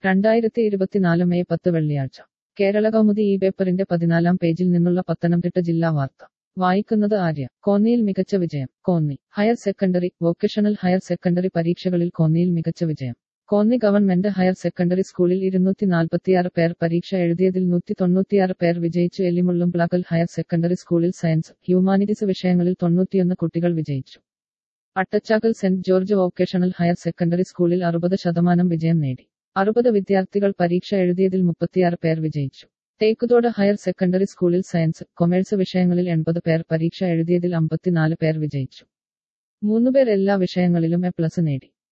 രണ്ടായിരത്തി ഇരുപത്തിനാല് മെയ് പത്ത് വെള്ളിയാഴ്ച കേരള കൗമുദി ഈ പേപ്പറിന്റെ പതിനാലാം പേജിൽ നിന്നുള്ള പത്തനംതിട്ട ജില്ലാ വാർത്ത വായിക്കുന്നത് ആര്യ കോന്നിയിൽ മികച്ച വിജയം Konni higher secondary vocational higher secondary പരീക്ഷകളിൽ കോന്നിയിൽ മികച്ച വിജയം കോന്നി ഗവൺമെന്റ് ഹയർ സെക്കൻഡറി സ്കൂളിൽ ഇരുന്നൂറ്റി നാൽപ്പത്തിയാറ് പേർ പരീക്ഷ എഴുതിയതിൽ നൂറ്റി തൊണ്ണൂറ്റിയാറ് പേർ വിജയിച്ചു എല്ലിമുള്ളും പ്ലാക്കൽ ഹയർ സെക്കൻഡറി സ്കൂളിൽ സയൻസ് ഹ്യൂമാനിറ്റീസ് വിഷയങ്ങളിൽ തൊണ്ണൂറ്റിയൊന്ന് കുട്ടികൾ വിജയിച്ചു Attachakkal saint George vocational higher secondary സ്കൂളിൽ അറുപത് ശതമാനം വിജയം നേടി അറുപത് വിദ്യാർത്ഥികൾ പരീക്ഷ എഴുതിയതിൽ മുപ്പത്തിയാറ് പേർ വിജയിച്ചു തേക്കുതോട് ഹയർ സെക്കൻഡറി സ്കൂളിൽ സയൻസ് കൊമേഴ്സ് വിഷയങ്ങളിൽ എൺപത് പേർ പരീക്ഷ എഴുതിയതിൽ അമ്പത്തിനാല് പേർ വിജയിച്ചു മൂന്നുപേർ എല്ലാ വിഷയങ്ങളിലും എ പ്ലസ് നേടി